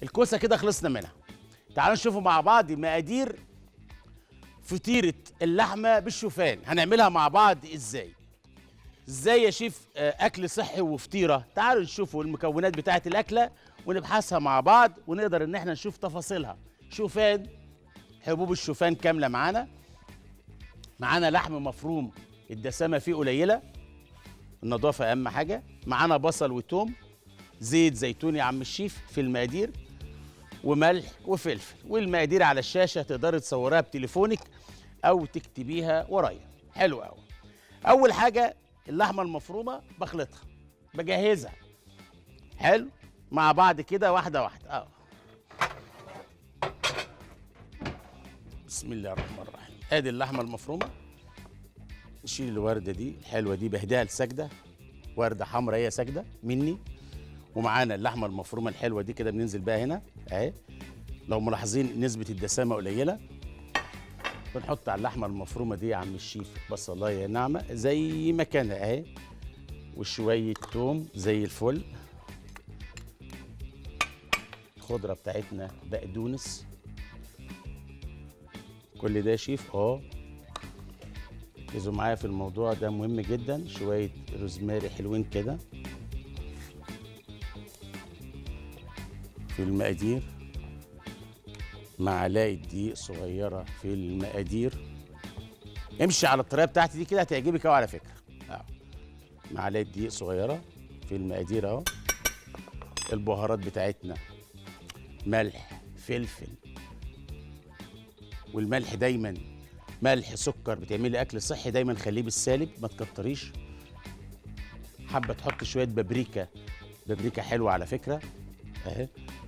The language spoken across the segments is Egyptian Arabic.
الكوسه كده خلصنا منها تعالوا نشوفوا مع بعض مقادير فطيره اللحمه بالشوفان هنعملها مع بعض ازاي ازاي يا شيف آه، اكل صحي وفطيره تعالوا نشوفوا المكونات بتاعه الاكله ونبحثها مع بعض ونقدر ان احنا نشوف تفاصيلها شوفان حبوب الشوفان كامله معانا معانا لحم مفروم الدسامه فيه قليله النظافه اهم حاجه معانا بصل وتوم زيت زيتون يا عم الشيف في المقادير وملح وفلفل والمقادير على الشاشه تقدري تصوريها بتليفونك او تكتبيها ورايا حلو قوي اول حاجه اللحمه المفرومه بخلطها بجهزها حلو مع بعض كده واحده واحده اه بسم الله الرحمن الرحيم ادي اللحمه المفرومه نشيل الورده دي الحلوه دي بهديها لسجده ورده حمراء هي سجده مني ومعانا اللحمه المفرومه الحلوه دي كده بننزل بيها هنا اهي لو ملاحظين نسبه الدسامه قليله بنحط على اللحمه المفرومه دي يا عم الشيف بصلايه ناعمه زي ما كان اهي وشويه توم زي الفل الخضره بتاعتنا بقدونس كل ده يا شيف اه ركزوا معايا في الموضوع ده مهم جدا شويه روزماري حلوين كده في المقادير معلقه دقيق صغيره في المقادير امشي على الطريقه بتاعتي دي كده هتعجبك قوي على فكره اه معلقه دقيق صغيره في المقادير اهو البهارات بتاعتنا ملح فلفل والملح دايما ملح سكر بتعملي اكل صحي دايما خليه بالسالب ما تكتريش حابه تحط شويه بابريكا بابريكا حلوه على فكره اهي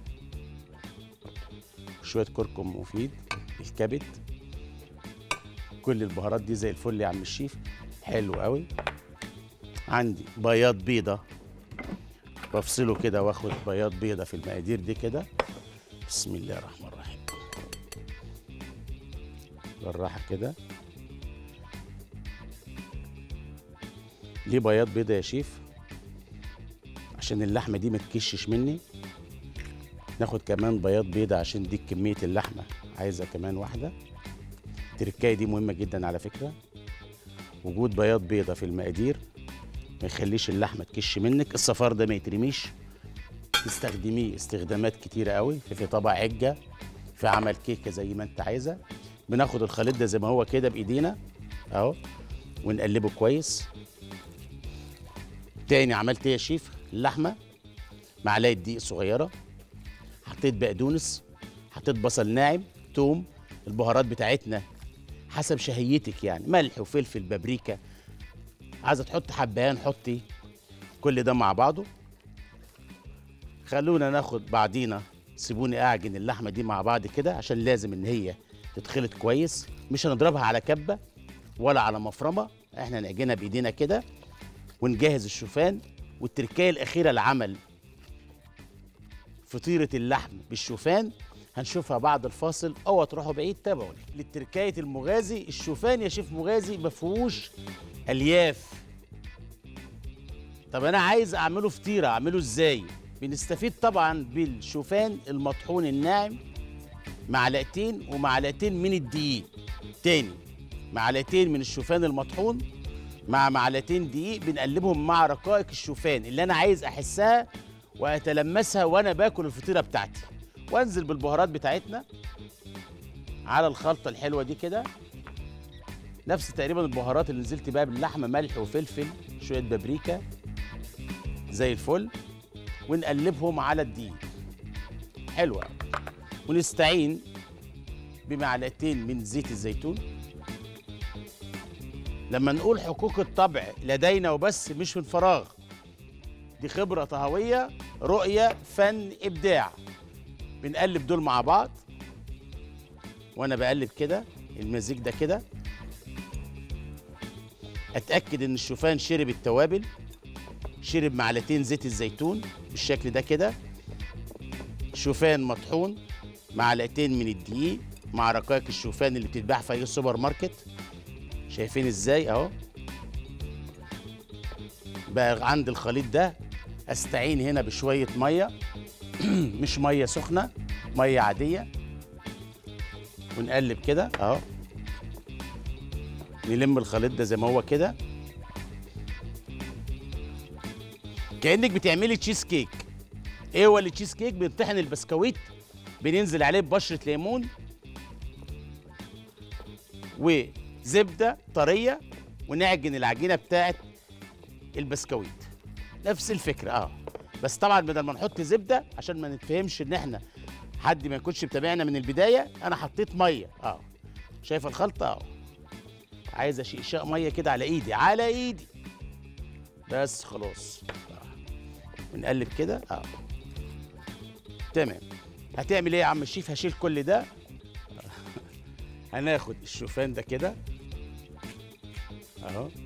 شويه كركم مفيد الكبد كل البهارات دي زي الفل يا عم الشيف حلو قوي عندي بياض بيضه بفصله كده واخد بياض بيضه في المقادير دي كده بسم الله الرحمن الرحيم بالراحه كده ليه بياض بيضه يا شيف عشان اللحمه دي ما تكشش مني ناخد كمان بياض بيضة عشان دي كمية اللحمة عايزة كمان واحدة التركاية دي مهمة جدا على فكرة وجود بياض بيضة في المقادير ما يخليش اللحمة تكش منك الصفار ده ما يترميش تستخدميه استخدامات كتيرة قوي في, في طبق عجة في عمل كيكة زي ما انت عايزة بناخد الخليط ده زي ما هو كده بإيدينا اهو ونقلبه كويس تاني عملت ايه يا شيف اللحمة معلقة دقيق صغيرة حطيت بقدونس حطيت بصل ناعم توم البهارات بتاعتنا حسب شهيتك يعني ملح وفلفل بابريكا عايزه تحط حبهان حطي كل ده مع بعضه خلونا ناخد بعضينا سيبوني اعجن اللحمه دي مع بعض كده عشان لازم ان هي تتخلط كويس مش هنضربها على كبه ولا على مفرمه احنا نعجنها بايدينا كده ونجهز الشوفان والتركايه الاخيره لعمل فطيرة اللحم بالشوفان هنشوفها بعد الفاصل او تروحوا بعيد تابعوني للتركاية المغازي الشوفان يا شيف مغازي ما فيهوش الياف طب انا عايز اعمله فطيرة اعمله ازاي بنستفيد طبعا بالشوفان المطحون الناعم معلقتين ومعلقتين من الدقيق تاني معلقتين من الشوفان المطحون مع معلقتين دقيق بنقلبهم مع رقائق الشوفان اللي انا عايز احسها واتلمسها وانا باكل الفطيره بتاعتي وانزل بالبهارات بتاعتنا على الخلطه الحلوه دي كده نفس تقريبا البهارات اللي نزلت بيها باللحمه ملح وفلفل شويه بابريكا زي الفل ونقلبهم على الدقيق حلوه ونستعين بمعلقتين من زيت الزيتون لما نقول حقوق الطبع لدينا وبس مش من فراغ دي خبرة طهوية رؤية فن إبداع بنقلب دول مع بعض وأنا بقلب كده المزيج ده كده أتأكد إن الشوفان شرب التوابل شرب معلقتين زيت الزيتون بالشكل ده كده شوفان مطحون معلقتين من الدقيق مع رقائق الشوفان اللي بتتباع في أي سوبر ماركت شايفين إزاي أهو بقى عند الخليط ده استعين هنا بشويه ميه مش ميه سخنه ميه عاديه ونقلب كده اهو نلم الخليط ده زي ما هو كده كانك بتعملي تشيز كيك ايه هو التشيز كيك بنطحن البسكويت بننزل عليه ببشره ليمون وزبده طريه ونعجن العجينه بتاعت البسكويت نفس الفكره اه بس طبعا بدل ما نحط زبده عشان ما نتفهمش ان احنا حد ما يكونش متابعنا من البدايه انا حطيت ميه اه شايف الخلطه اه عايز اشقشاق ميه كده على ايدي على ايدي بس خلاص آه. ونقلب كده اه تمام هتعمل ايه يا عم الشيف هشيل كل ده هناخد الشوفان ده كده اهو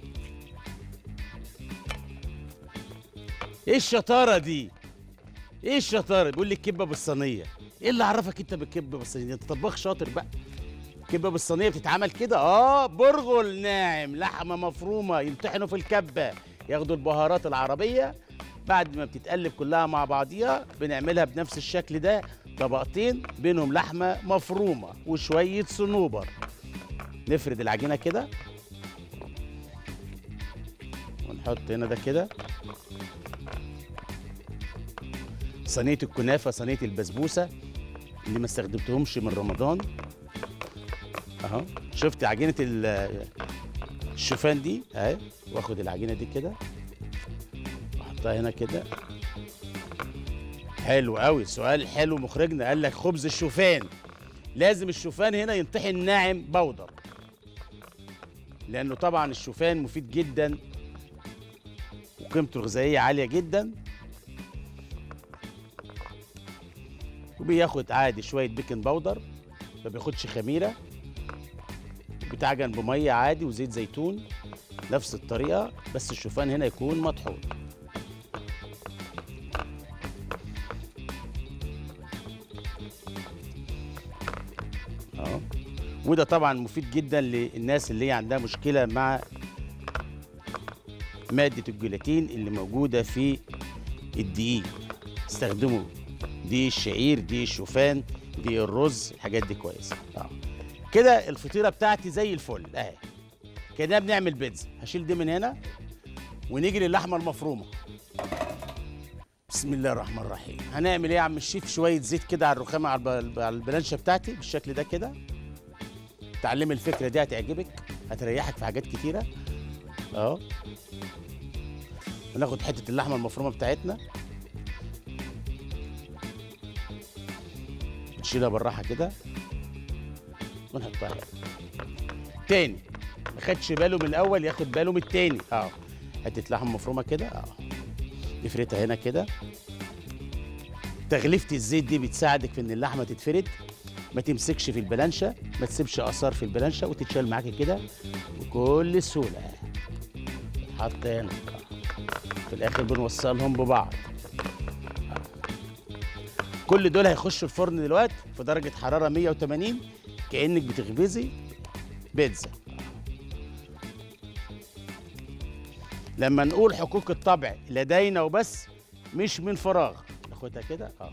ايه الشطاره دي ايه الشطاره بيقول لي الكبه بالصينيه ايه اللي عرفك انت بالكبه بالصينيه انت طباخ شاطر بقى الكبه بالصينيه بتتعمل كده اه برغل ناعم لحمه مفرومه يمتحنوا في الكبه ياخدوا البهارات العربيه بعد ما بتتقلب كلها مع بعضيها بنعملها بنفس الشكل ده طبقتين بينهم لحمه مفرومه وشويه صنوبر نفرد العجينه كده ونحط هنا ده كده صينيه الكنافه صينيه البسبوسه اللي ما استخدمتهمش من رمضان اهو شفت عجينه ال- الشوفان دي اهي واخد العجينه دي كده واحطها هنا كده حلو قوي سؤال حلو مخرجنا قال لك خبز الشوفان لازم الشوفان هنا ينطحن ناعم بودر لانه طبعا الشوفان مفيد جدا وقيمته الغذائيه عاليه جدا وبياخد عادي شويه بيكنج باودر ما بياخدش خميره بتعجن بميه عادي وزيت زيتون نفس الطريقه بس الشوفان هنا يكون مطحون اهو وده طبعا مفيد جدا للناس اللي هي عندها مشكله مع ماده الجيلاتين اللي موجوده في الدقيق استخدموا دي الشعير دي الشوفان دي الرز الحاجات دي كويسه اه كده الفطيره بتاعتي زي الفل اهي كده بنعمل بيتزا هشيل دي من هنا ونيجي للحمه المفرومه بسم الله الرحمن الرحيم هنعمل ايه يا عم الشيف شويه زيت كده على الرخامه على الب- على البلانشه بتاعتي بالشكل ده كده تعلمي الفكره دي هتعجبك هتريحك في حاجات كتيره اهو وناخد حته اللحمه المفرومه بتاعتنا نشيلها بالراحه كده ونحطها هنا تاني ما خدش باله من الاول ياخد باله من التاني اه حته لحمه مفرومه كده اه نفردها هنا كده تغليفه الزيت دي بتساعدك في ان اللحمه تتفرد ما تمسكش في البلانشه ما تسيبش اثار في البلانشه وتتشال معاكي كده بكل سهوله حط هنا في الاخر بنوصلهم ببعض كل دول هيخشوا الفرن دلوقتي في درجه حراره 180 كانك بتخبزي بيتزا لما نقول حقوق الطبع لدينا وبس مش من فراغ ناخدها كده اه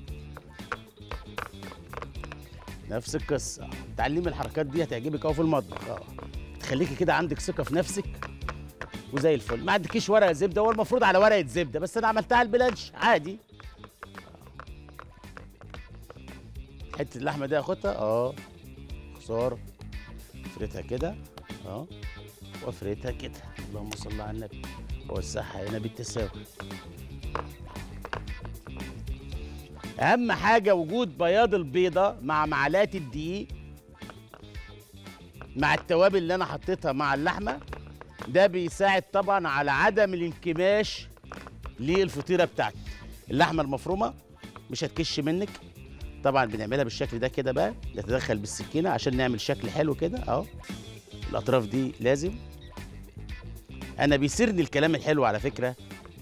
نفس القصه آه. تعلمي الحركات دي هتعجبك قوي في المطبخ اه تخليكي كده عندك ثقه في نفسك وزي الفل ما عندكيش ورقه زبده هو المفروض على ورقه زبده بس انا عملتها على البلانش عادي حته اللحمه دي اخدها اه خساره افردها كده اه وافردها كده اللهم صل على النبي ووسعها هنا بالتساوي اهم حاجه وجود بياض البيضه مع معلقه الدقيق مع التوابل اللي انا حطيتها مع اللحمه ده بيساعد طبعا على عدم الانكماش للفطيره بتاعتي اللحمه المفرومه مش هتكش منك طبعا بنعملها بالشكل ده كده بقى نتدخل بالسكينه عشان نعمل شكل حلو كده اهو الاطراف دي لازم انا بيسرني الكلام الحلو على فكره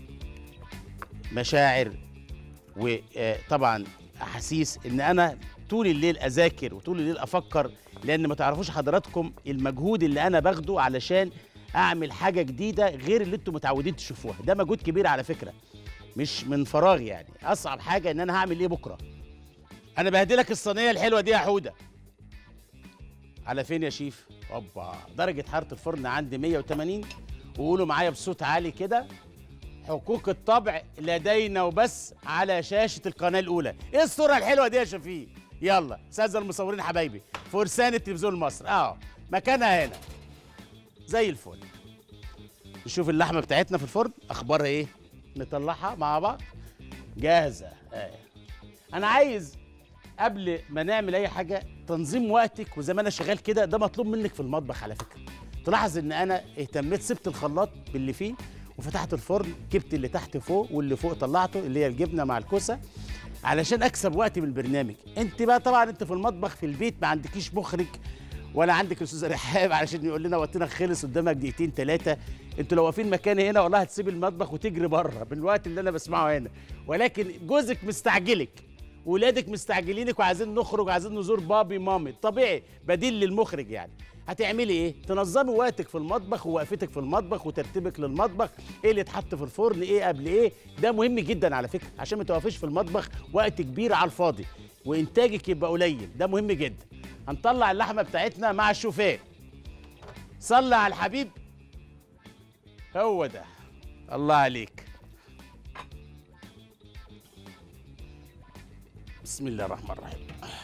مشاعر وطبعا احاسيس ان انا طول الليل اذاكر وطول الليل افكر لان ما تعرفوش حضراتكم المجهود اللي انا باخده علشان اعمل حاجه جديده غير اللي انتم متعودين تشوفوها ده مجهود كبير على فكره مش من فراغ يعني اصعب حاجه ان انا هعمل ايه بكره انا بهدلك الصينيه الحلوه دي يا حوده على فين يا شيف اوبا درجه حراره الفرن عندي 180 وقولوا معايا بصوت عالي كده حقوق الطبع لدينا وبس على شاشه القناه الاولى ايه الصوره الحلوه دي يا شفيق يلا ساذة المصورين حبايبي فرسان التلفزيون المصري اه مكانها هنا زي الفل نشوف اللحمه بتاعتنا في الفرن اخبارها ايه نطلعها مع بعض جاهزه آه. انا عايز قبل ما نعمل اي حاجه تنظيم وقتك وزي ما انا شغال كده ده مطلوب منك في المطبخ على فكره تلاحظ ان انا اهتميت سبت الخلاط باللي فيه وفتحت الفرن جبت اللي تحت فوق واللي فوق طلعته اللي هي الجبنه مع الكوسه علشان اكسب وقت من البرنامج انت بقى طبعا انت في المطبخ في البيت ما عندكيش مخرج ولا عندك استاذ رحاب علشان يقول لنا وقتنا خلص قدامك دقيقتين ثلاثه انتوا لو واقفين مكاني هنا والله هتسيب المطبخ وتجري بره بالوقت اللي انا بسمعه هنا ولكن جوزك مستعجلك ولادك مستعجلينك وعايزين نخرج وعايزين نزور بابي مامي طبيعي بديل للمخرج يعني هتعملي ايه تنظمي وقتك في المطبخ ووقفتك في المطبخ وترتيبك للمطبخ ايه اللي اتحط في الفرن ايه قبل ايه ده مهم جدا على فكره عشان ما توقفيش في المطبخ وقت كبير على الفاضي وانتاجك يبقى قليل ده مهم جدا هنطلع اللحمه بتاعتنا مع الشوفان صلى على الحبيب هو ده الله عليك بسم الله الرحمن الرحيم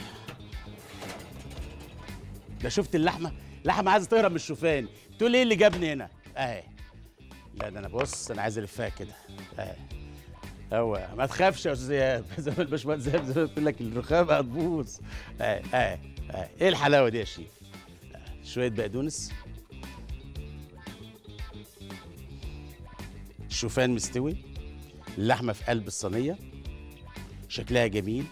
ده شفت اللحمه اللحمه عايزه تهرب من الشوفان تقول ايه اللي جابني هنا اهي لا ده انا بص انا عايز الفها كده اهي هو ما تخافش يا استاذ زياد زي ما الباشمهندس زياد زي ما قلت لك الرخامه هتبوظ اهي اهي اهي ايه الحلاوه دي يا شيف آه، شويه بقدونس الشوفان مستوي اللحمه في قلب الصينيه شكلها جميل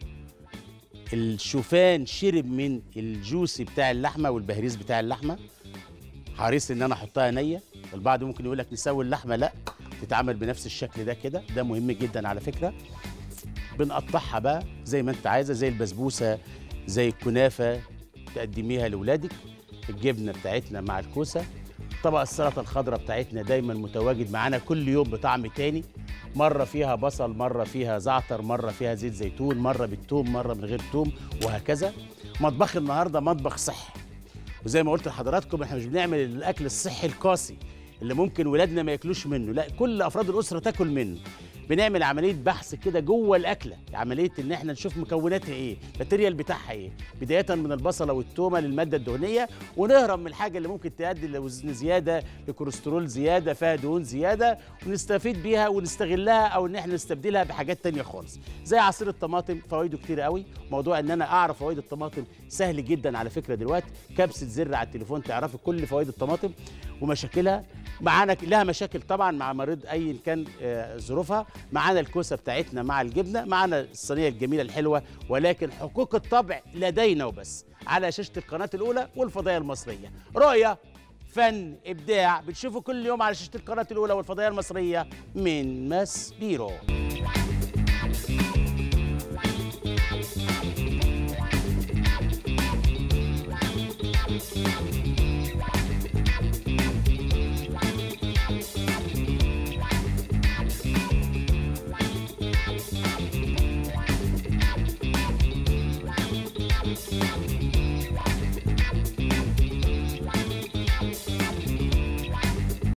الشوفان شرب من الجوسي بتاع اللحمه والبهريز بتاع اللحمه حريص ان انا احطها نيه البعض ممكن يقول لك نسوي اللحمه لا تتعمل بنفس الشكل ده كده ده مهم جدا على فكره بنقطعها بقى زي ما انت عايزه زي البسبوسه زي الكنافه تقدميها لاولادك الجبنه بتاعتنا مع الكوسه طبق السلطه الخضراء بتاعتنا دايما متواجد معانا كل يوم بطعم تاني مره فيها بصل مره فيها زعتر مره فيها زيت زيتون مره بالثوم مره من غير ثوم وهكذا مطبخ النهارده مطبخ صحي وزي ما قلت لحضراتكم احنا مش بنعمل الاكل الصحي القاسي اللي ممكن ولادنا ما ياكلوش منه لا كل افراد الاسره تاكل منه بنعمل عمليه بحث كده جوه الاكله عمليه ان احنا نشوف مكوناتها ايه الماتيريال بتاعها ايه بدايه من البصله والتومه للماده الدهنيه ونهرب من الحاجه اللي ممكن تؤدي لوزن زياده لكوليسترول زياده فيها دهون زياده ونستفيد بيها ونستغلها او ان احنا نستبدلها بحاجات تانية خالص زي عصير الطماطم فوائده كتير قوي موضوع ان انا اعرف فوائد الطماطم سهل جدا على فكره دلوقتي كبسه زر على التليفون تعرفي كل فوائد الطماطم ومشاكلها معانا لها مشاكل طبعا مع مريض اي كان آه، ظروفها معانا الكوسه بتاعتنا مع الجبنه معانا الصينيه الجميله الحلوه ولكن حقوق الطبع لدينا وبس على شاشه القناه الاولى والفضائيه المصريه رؤيه فن ابداع بتشوفوا كل يوم على شاشه القناه الاولى والفضائيه المصريه من ماس بيرو